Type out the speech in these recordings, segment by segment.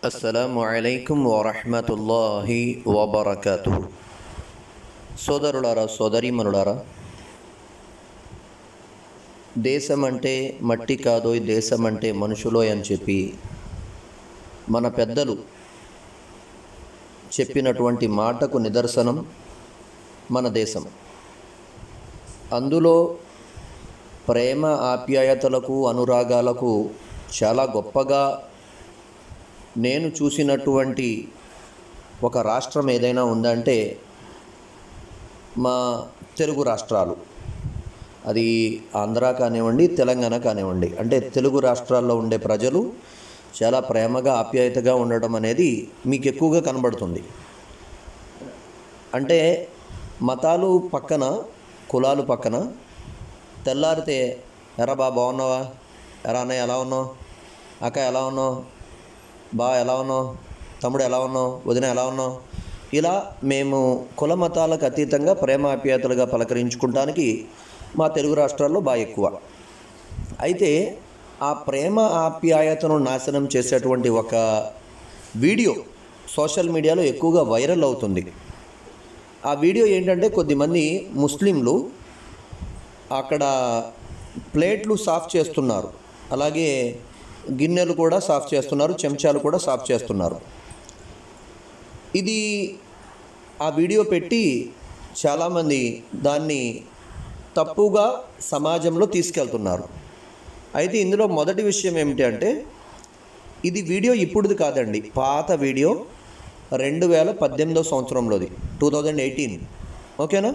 అస్సలాము అలైకుం వరహమతుల్లాహి వబర్కతు సోదరులారా సోదరీమనులారా దేశం అంటే మట్టి కాదు దేశం అంటే మనుషులో అని చెప్పి మన పెద్దలు చెప్పినటువంటి మాటకు నిదర్శనం మన దేశం అందులో ప్రేమ ఆప్యాయతలకు అనురాగాలకు చాలా గొప్పగా నేను చూసినటువంటి ఒక రాష్ట్రం ఏదైనా ఉందంటే మా తెలుగు రాష్ట్రాలు అది ఆంధ్ర కానివ్వండి తెలంగాణ కానివ్వండి అంటే తెలుగు రాష్ట్రాల్లో ఉండే ప్రజలు చాలా ప్రేమగా ఆప్యాయతగా ఉండడం అనేది మీకు ఎక్కువగా కనబడుతుంది అంటే మతాలు పక్కన కులాలు పక్కన తెల్లారితే ఎరా బా బాగున్నావా ఎరా అన్నయ్య ఎలా ఉన్నావు అక్క ఎలా ఉన్నావు బా ఎలా ఉన్నావు తమ్ముడు ఎలా ఉన్నావు వదిన ఎలా ఉన్నావు ఇలా మేము కుల మతాలకు అతీతంగా ప్రేమాప్యాయతలుగా పలకరించుకుంటానికి మా తెలుగు రాష్ట్రాల్లో బాగా ఎక్కువ అయితే ఆ ప్రేమ ఆప్యాయతను నాశనం చేసేటువంటి ఒక వీడియో సోషల్ మీడియాలో ఎక్కువగా వైరల్ అవుతుంది ఆ వీడియో ఏంటంటే కొద్దిమంది ముస్లింలు అక్కడ ప్లేట్లు సాఫ్ చేస్తున్నారు అలాగే గిన్నెలు కూడా సాఫ్ చేస్తున్నారు చెంచాలు కూడా సాఫ్ చేస్తున్నారు ఇది ఆ వీడియో పెట్టి చాలామంది దాన్ని తప్పుగా సమాజంలో తీసుకెళ్తున్నారు అయితే ఇందులో మొదటి విషయం ఏమిటి అంటే ఇది వీడియో ఇప్పుడుది కాదండి పాత వీడియో రెండు వేల పద్దెనిమిదో సంవత్సరంలోది టూ థౌజండ్ ఎయిటీన్ ఓకేనా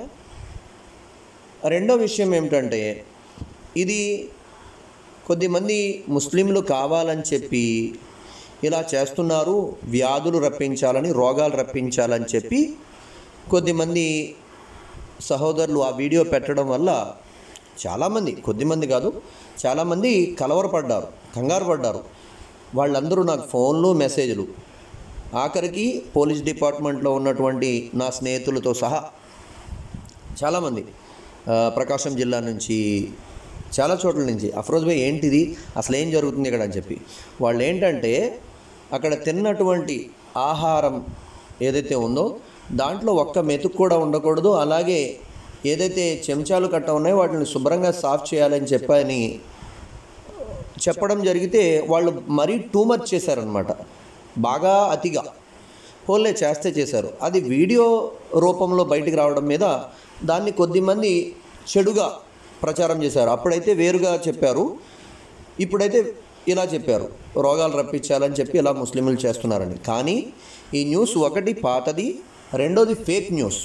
రెండో విషయం ఏమిటంటే ఇది కొద్దిమంది ముస్లింలు కావాలని చెప్పి ఇలా చేస్తున్నారు వ్యాధులు రప్పించాలని రోగాలు రప్పించాలని చెప్పి కొద్దిమంది సహోదరులు ఆ వీడియో పెట్టడం వల్ల చాలామంది కొద్దిమంది కాదు చాలామంది కలవరపడ్డారు కంగారు పడ్డారు వాళ్ళందరూ నాకు ఫోన్లు మెసేజ్లు ఆఖరికి పోలీస్ డిపార్ట్మెంట్లో ఉన్నటువంటి నా స్నేహితులతో సహా చాలామంది ఆ, ప్రకాశం జిల్లా నుంచి చాలా చోట్ల నుంచి అఫ్రోజ్ భాయ్ ఏంటిది అసలు ఏం జరుగుతుంది ఇక్కడ అని చెప్పి వాళ్ళు ఏంటంటే అక్కడ తిన్నటువంటి ఆహారం ఏదైతే ఉందో దాంట్లో ఒక్క మెతుకు కూడా ఉండకూడదు అలాగే ఏదైతే చెంచాలు కట్ట ఉన్నాయో వాటిని శుభ్రంగా సాఫ్ చేయాలని చెప్పని చెప్పడం జరిగితే వాళ్ళు మరీ టూ మచ్ చేశారనమాట బాగా అతిగా పోలే చేస్తే చేశారు అది వీడియో రూపంలో బయటికి రావడం మీద దాన్ని కొద్దిమంది చెడుగా ప్రచారం చేశారు అప్పుడైతే వేరుగా చెప్పారు ఇప్పుడైతే ఇలా చెప్పారు రోగాలు రప్పించాలని చెప్పి ఇలా ముస్లింలు చేస్తున్నారని కానీ ఈ న్యూస్ ఒకటి పాతది రెండోది ఫేక్ న్యూస్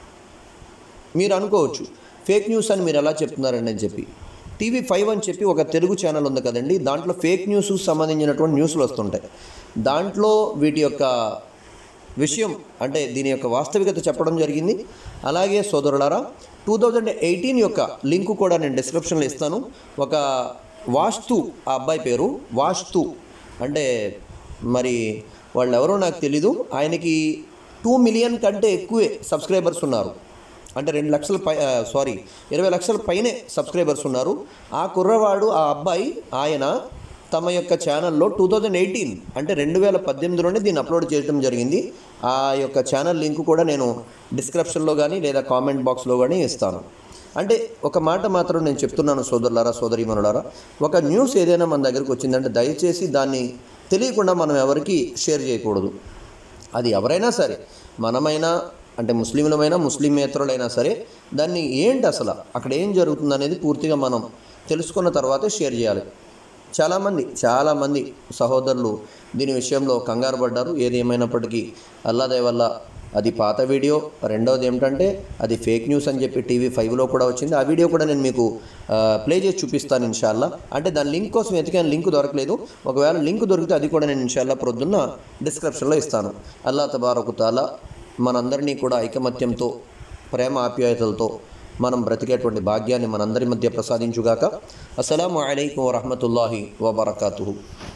మీరు అనుకోవచ్చు ఫేక్ న్యూస్ అని మీరు ఎలా చెప్తున్నారండి అని చెప్పి టీవీ ఫైవ్ అని చెప్పి ఒక తెలుగు ఛానల్ ఉంది కదండి దాంట్లో ఫేక్ న్యూస్ సంబంధించినటువంటి న్యూస్లు వస్తుంటాయి దాంట్లో వీటి యొక్క విషయం అంటే దీని యొక్క వాస్తవికత చెప్పడం జరిగింది అలాగే సోదరులారా టూ థౌజండ్ ఎయిటీన్ యొక్క లింక్ కూడా నేను డిస్క్రిప్షన్లో ఇస్తాను ఒక వాస్తు ఆ అబ్బాయి పేరు వాస్తు అంటే మరి వాళ్ళు ఎవరో నాకు తెలీదు ఆయనకి టూ మిలియన్ కంటే ఎక్కువే సబ్స్క్రైబర్స్ ఉన్నారు అంటే రెండు లక్షల పై సారీ ఇరవై లక్షల పైనే సబ్స్క్రైబర్స్ ఉన్నారు ఆ కుర్రవాడు ఆ అబ్బాయి ఆయన తమ యొక్క ఛానల్లో టూ థౌజండ్ ఎయిటీన్ అంటే రెండు వేల పద్దెనిమిదిలోనే దీన్ని అప్లోడ్ చేయడం జరిగింది ఆ యొక్క ఛానల్ లింక్ కూడా నేను డిస్క్రిప్షన్లో కానీ లేదా కామెంట్ బాక్స్లో కానీ ఇస్తాను అంటే ఒక మాట మాత్రం నేను చెప్తున్నాను సోదరులారా సోదరీమనులారా ఒక న్యూస్ ఏదైనా మన దగ్గరికి వచ్చిందంటే దయచేసి దాన్ని తెలియకుండా మనం ఎవరికి షేర్ చేయకూడదు అది ఎవరైనా సరే మనమైనా అంటే ముస్లింలమైనా ముస్లిమేతరులైనా సరే దాన్ని ఏంటి అసలు అక్కడ ఏం జరుగుతుంది అనేది పూర్తిగా మనం తెలుసుకున్న తర్వాతే షేర్ చేయాలి చాలామంది చాలామంది సహోదరులు దీని విషయంలో కంగారు పడ్డారు ఏది ఏమైనప్పటికీ అల్లాదే వల్ల అది పాత వీడియో రెండవది ఏమిటంటే అది ఫేక్ న్యూస్ అని చెప్పి టీవీ ఫైవ్లో కూడా వచ్చింది ఆ వీడియో కూడా నేను మీకు ప్లే చేసి చూపిస్తాను ఇన్షాల్లా అంటే దాని లింక్ కోసం వెతికాను లింక్ దొరకలేదు ఒకవేళ లింక్ దొరికితే అది కూడా నేను ఇన్షాల్లా ప్రొద్దున్న డిస్క్రిప్షన్లో ఇస్తాను అల్లా తబారకు తాలా మనందరినీ కూడా ఐకమత్యంతో ప్రేమ ఆప్యాయతలతో మనం బ్రతికేటువంటి భాగ్యాన్ని మనందరి మధ్య ప్రసాదించుగాక అస్సలం అయికం వరహమతుల్లాహి వబర్కాతు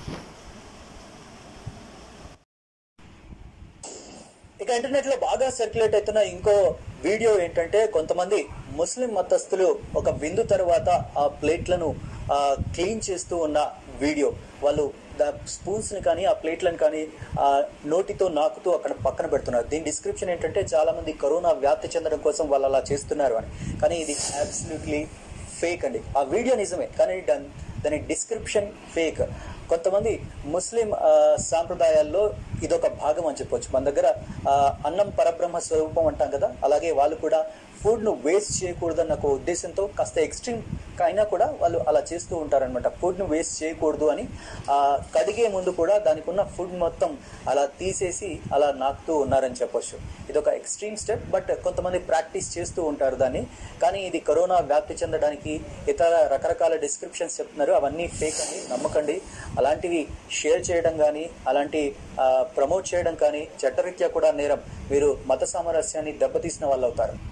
ఇక ఇంటర్నెట్ లో బాగా సర్క్యులేట్ అవుతున్న ఇంకో వీడియో ఏంటంటే కొంతమంది ముస్లిం మతస్థులు ఒక విందు తర్వాత ఆ ప్లేట్లను క్లీన్ చేస్తూ ఉన్న వీడియో వాళ్ళు స్పూన్స్ ని కానీ ఆ ప్లేట్లను కానీ ఆ నోటితో నాకుతూ అక్కడ పక్కన పెడుతున్నారు దీని డిస్క్రిప్షన్ ఏంటంటే చాలా మంది కరోనా వ్యాప్తి చెందడం కోసం వాళ్ళు అలా చేస్తున్నారు అని కానీ ఇది అబ్సల్యూట్లీ ఫేక్ అండి ఆ వీడియో నిజమే కానీ దాని దాని డిస్క్రిప్షన్ ఫేక్ కొంతమంది ముస్లిం ఆ, సాంప్రదాయాల్లో ఇదొక భాగం అని చెప్పొచ్చు మన దగ్గర ఆ, అన్నం పరబ్రహ్మ స్వరూపం అంటాం కదా అలాగే వాళ్ళు కూడా ఫుడ్ ను వేస్ట్ చేయకూడదన్న ఒక ఉద్దేశంతో కాస్త ఎక్స్ట్రీమ్ అయినా కూడా వాళ్ళు అలా చేస్తూ ఉంటారనమాట ఫుడ్ ను వేస్ట్ చేయకూడదు అని ఆ కడిగే ముందు కూడా దానికి ఉన్న ఫుడ్ మొత్తం అలా తీసేసి అలా నాకుతూ ఉన్నారని చెప్పొచ్చు ఇది ఒక ఎక్స్ట్రీమ్ స్టెప్ బట్ కొంతమంది ప్రాక్టీస్ చేస్తూ ఉంటారు దాన్ని కానీ ఇది కరోనా వ్యాప్తి చెందడానికి ఇతర రకరకాల డిస్క్రిప్షన్స్ చెప్తున్నారు అవన్నీ ఫేక్ అని నమ్మకండి అలాంటివి షేర్ చేయడం కానీ అలాంటి ప్రమోట్ చేయడం కానీ చట్టరీత్యా కూడా నేరం మీరు మత సామరస్యాన్ని దెబ్బతీసిన వాళ్ళు అవుతారు